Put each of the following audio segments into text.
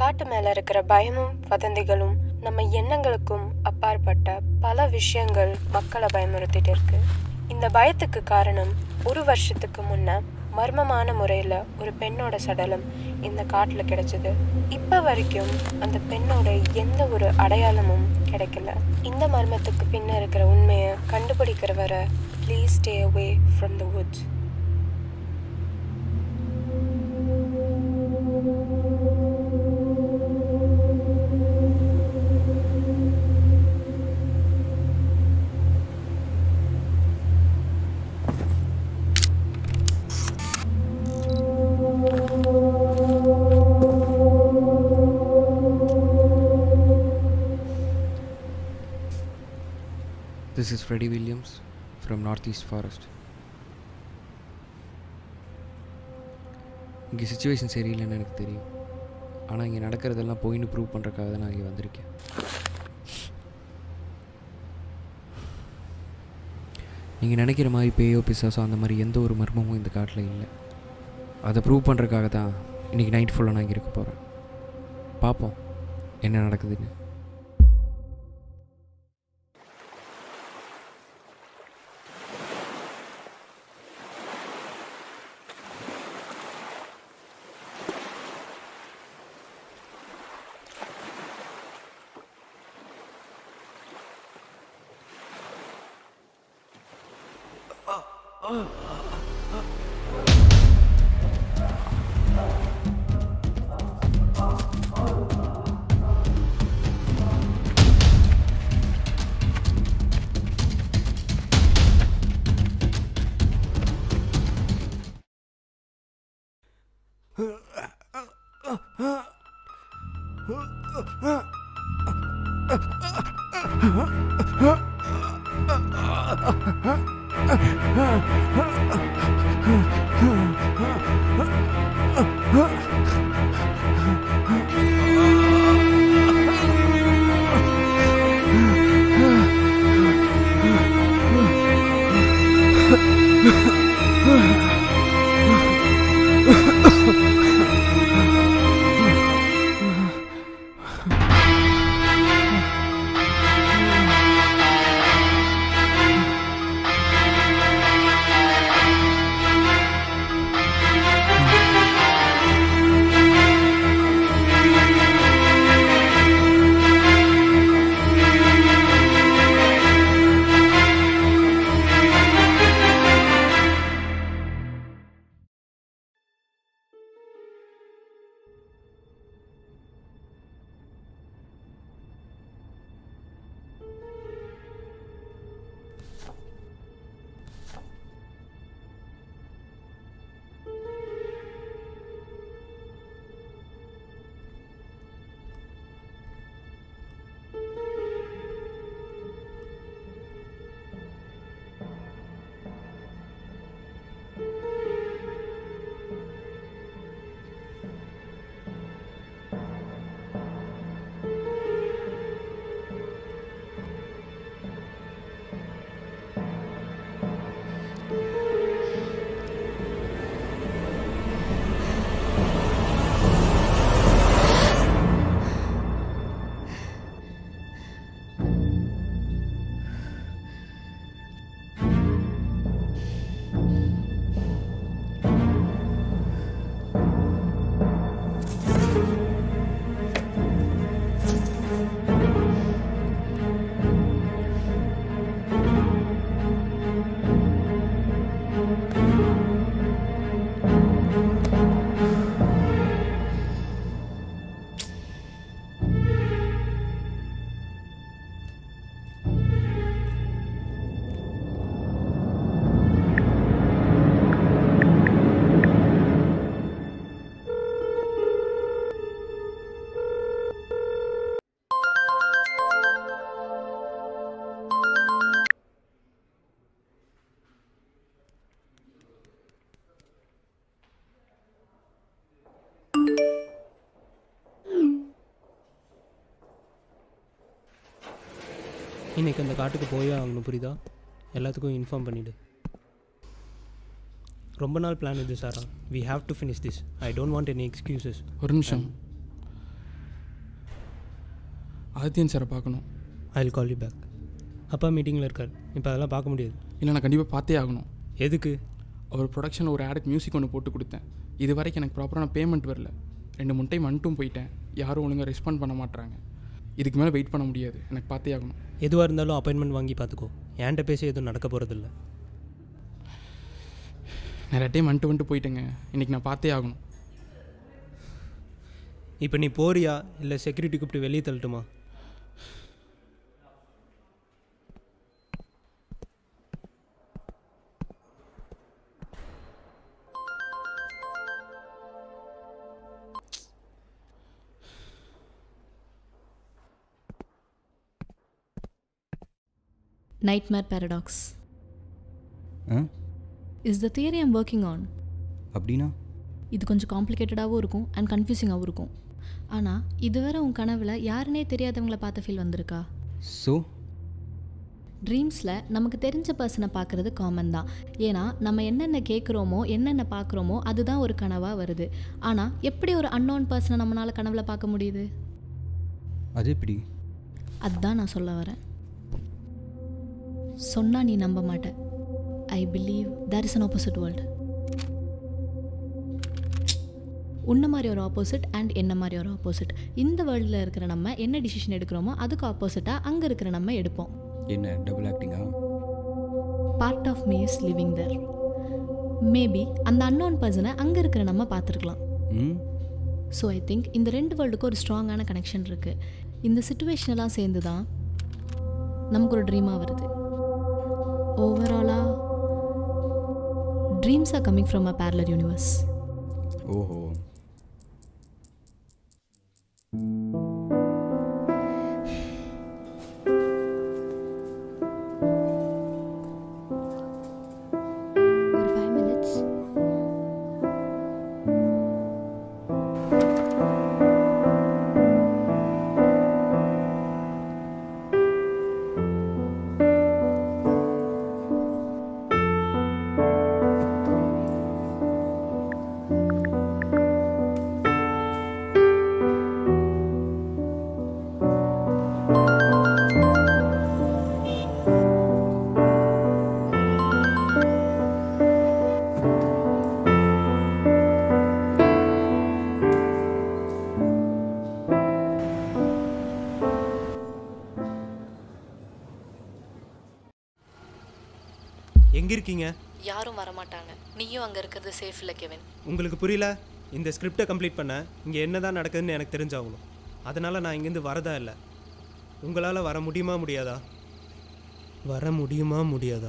காட்டு மேல இருக்கிற பயமும் வதந்திகளும் நம்ம எண்ணங்களுக்கும் அப்பாற்பட்ட பல விஷயங்கள் மக்களை பயமுறுத்திட்டு இருக்கு இந்த பயத்துக்கு காரணம் ஒரு வருஷத்துக்கு முன்ன மர்மமான முறையில் ஒரு பெண்ணோட சடலம் இந்த காட்டில் கிடைச்சது இப்போ வரைக்கும் அந்த பெண்ணோட எந்த ஒரு அடையாளமும் கிடைக்கல இந்த மர்மத்துக்கு பின்ன இருக்கிற உண்மையை கண்டுபிடிக்கிற வரை please stay away from the woods This is Freddie Williams from Northeast Forest. இங்கே சுச்சுவேஷன் சரியில்லைன்னு எனக்கு தெரியும் ஆனால் இங்கே நடக்கிறதெல்லாம் பொய்னு ப்ரூவ் பண்ணுறக்காக தான் நான் இங்கே வந்திருக்கேன் நீங்கள் நினைக்கிற மாதிரி பேயோ பிசாசோ அந்த மாதிரி எந்த ஒரு மர்மமும் இந்த காட்டில் இல்லை அதை ப்ரூவ் பண்ணுறக்காக தான் இன்றைக்கி நைட் ஃபுல்லாக நான் இங்கே இருக்க போகிறேன் பார்ப்போம் என்ன நடக்குதுன்னு இன்னைக்கு அந்த காட்டுக்கு போயே ஆகணும் புரியுதா எல்லாத்துக்கும் இன்ஃபார்ம் பண்ணிவிடு ரொம்ப நாள் பிளான் இது Sara we have to finish this I don't want any excuses ஒரு நிமிஷம் ஆதித்யன் சாரை பார்க்கணும் I will call you back அப்பா மீட்டிங்கில் இருக்கார் இப்போ அதெல்லாம் பார்க்க முடியாது இல்லை நான் கண்டிப்பாக பார்த்தே ஆகணும் எதுக்கு அவர் ப்ரொடக்ஷனில் ஒரு ஆடுக்கு மியூசிக் ஒன்று போட்டு கொடுத்தேன் இது வரைக்கும் எனக்கு ப்ராப்பரான பேமெண்ட் வரல ரெண்டு மூணு டைம் வந்துட்டும் போயிட்டேன் யாரும் ஒழுங்காக ரெஸ்பாண்ட் பண்ண மாட்றாங்க இதுக்கு மேலே வெயிட் பண்ண முடியாது எனக்கு பார்த்தே ஆகணும் எதுவாக இருந்தாலும் அப்பாயின்மெண்ட் வாங்கி பார்த்துக்கோ என்கிட்ட பேசி எதுவும் நடக்க போகிறதில்ல நிறைய டைம் வந்துட்டு வந்துட்டு போயிட்டேங்க இன்றைக்கி நான் பார்த்தே ஆகணும் இப்போ நீ போறியா இல்லை செக்யூரிட்டி கூப்பிட்டு வெளியே தள்ளட்டுமா Nightmare paradox ah is the theory I'm working on. அப்படின்னா இது கொஞ்சம் காம்ப்ளிகேட்டடாகவும் இருக்கும் அண்ட் கன்ஃபியூசிங்காகவும் இருக்கும் ஆனால் இதுவரை உன் கனவில் யாருனே தெரியாதவங்கள பார்த்த ஃபீல் வந்திருக்கா ஸோ ட்ரீம்ஸில் நமக்கு தெரிஞ்ச பர்சனை பார்க்குறது காமன் தான் ஏன்னா நம்ம என்னென்ன கேட்குறோமோ என்னென்ன பார்க்குறோமோ அதுதான் ஒரு கனவாக வருது ஆனால் எப்படி ஒரு அன்னோன் பர்சனை நம்மளால் கனவுல பார்க்க முடியுது அது எப்படி அதுதான் நான் சொல்ல வரேன் சொன்னால் நீ நம்ப மாட்ட I believe there is an opposite world உன்ன மாதிரி ஒரு ஆப்போசிட் அண்ட் என்ன மாதிரி ஒரு ஆப்போசிட் இந்த வேர்ல்டில் இருக்கிற நம்ம என்ன டிசிஷன் எடுக்கிறோமோ அதுக்கு ஆப்போசிட்டாக அங்கே இருக்கிற நம்ம எடுப்போம் என்ன டபுள் ஆக்டிங்கா part of me is living there maybe அந்த அன்னோன் பர்சனை அங்கே இருக்கிற நம்ம பார்த்துருக்கலாம் ம் ஸோ ஐ திங்க் இந்த ரெண்டு வேர்ல்டுக்கும் ஒரு ஸ்ட்ராங்கான கனெக்ஷன் இருக்குது இந்த சுச்சுவேஷனெல்லாம் சேர்ந்து தான் நமக்கு ஒரு ட்ரீமாக வருது ஓவராலாக dreams are coming from a parallel universe ஓஹோ ஒரு ஃபைவ் மினிட்ஸ் எங்கே இருக்கீங்க யாரும் வரமாட்டாங்க நீயும் அங்கே இருக்கிறது சேஃப் இல்லை கெவின் உங்களுக்கு புரியல இந்த ஸ்கிரிப்டை கம்ப்ளீட் பண்ண இங்கே என்ன தான் நடக்குதுன்னு எனக்கு தெரிஞ்சாகணும் அதனால் நான் இங்கேருந்து வரதா இல்லை உங்களால் வர முடியுமா முடியாதா வர முடியுமா முடியாதா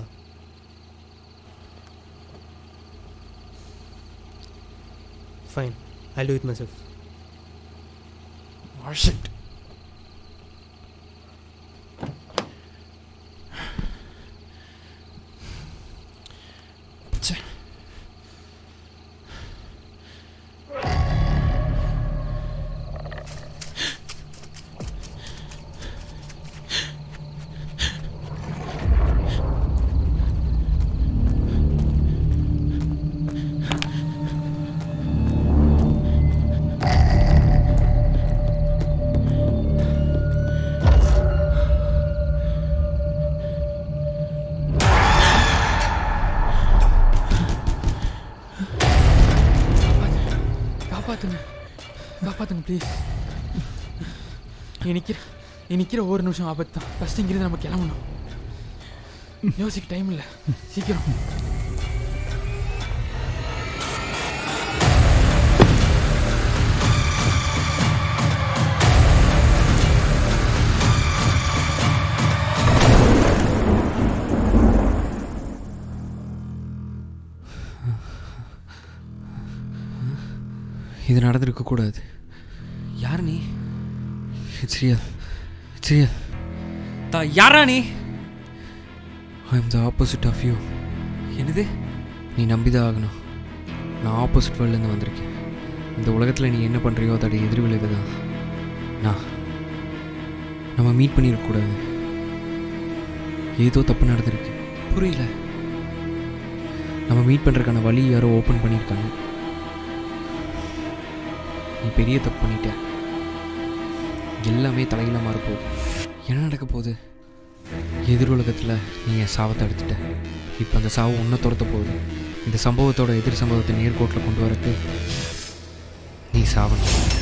fine I do it myself shit காப்பாத்துங்க காப்பாத்துங்க ப்ளீஸ் நிற்கிற நிற்கிற ஒரு நிமிஷம் ஆபத்து தான் ஃபஸ்ட் இங்கிருந்து நம்ம கிளம்பணும் யோசிக்க டைம் இல்லை சீக்கிரம் இது நடந்திருக்கக்கூடாது யார் நீ இட்ஸ் ரியல் இட்ஸ் ரியல் தா யாரா நீ I am the opposite of you என்னது நீ நம்பிதான் ஆகணும் நான் ஆப்போசிட் வேர்ல்ட்லேருந்து வந்திருக்கேன் இந்த உலகத்தில் நீ என்ன பண்ணுறியோ அதோட எதிர்விளைவு தான் நான் நம்ம மீட் பண்ணிடக்கூடாது ஏதோ தப்பு நடந்திருக்கு புரியல நம்ம மீட் பண்ணுறதுக்கான வழி யாரோ ஓப்பன் பண்ணியிருக்காங்க நீ பெரிய தப்பு பண்ணிட்ட எல்லாமே தலையில மாற போகுது என்ன நடக்க போகுது எதிர் உலகத்தில் நீ என் சாவத்தை எடுத்துட்ட இப்போ அந்த சாவு உன்னை துரத்த போகுது இந்த சம்பவத்தோட எதிர் சம்பவத்தை நேர்கோட்டில் கொண்டு வரக்கு நீ சாவணும்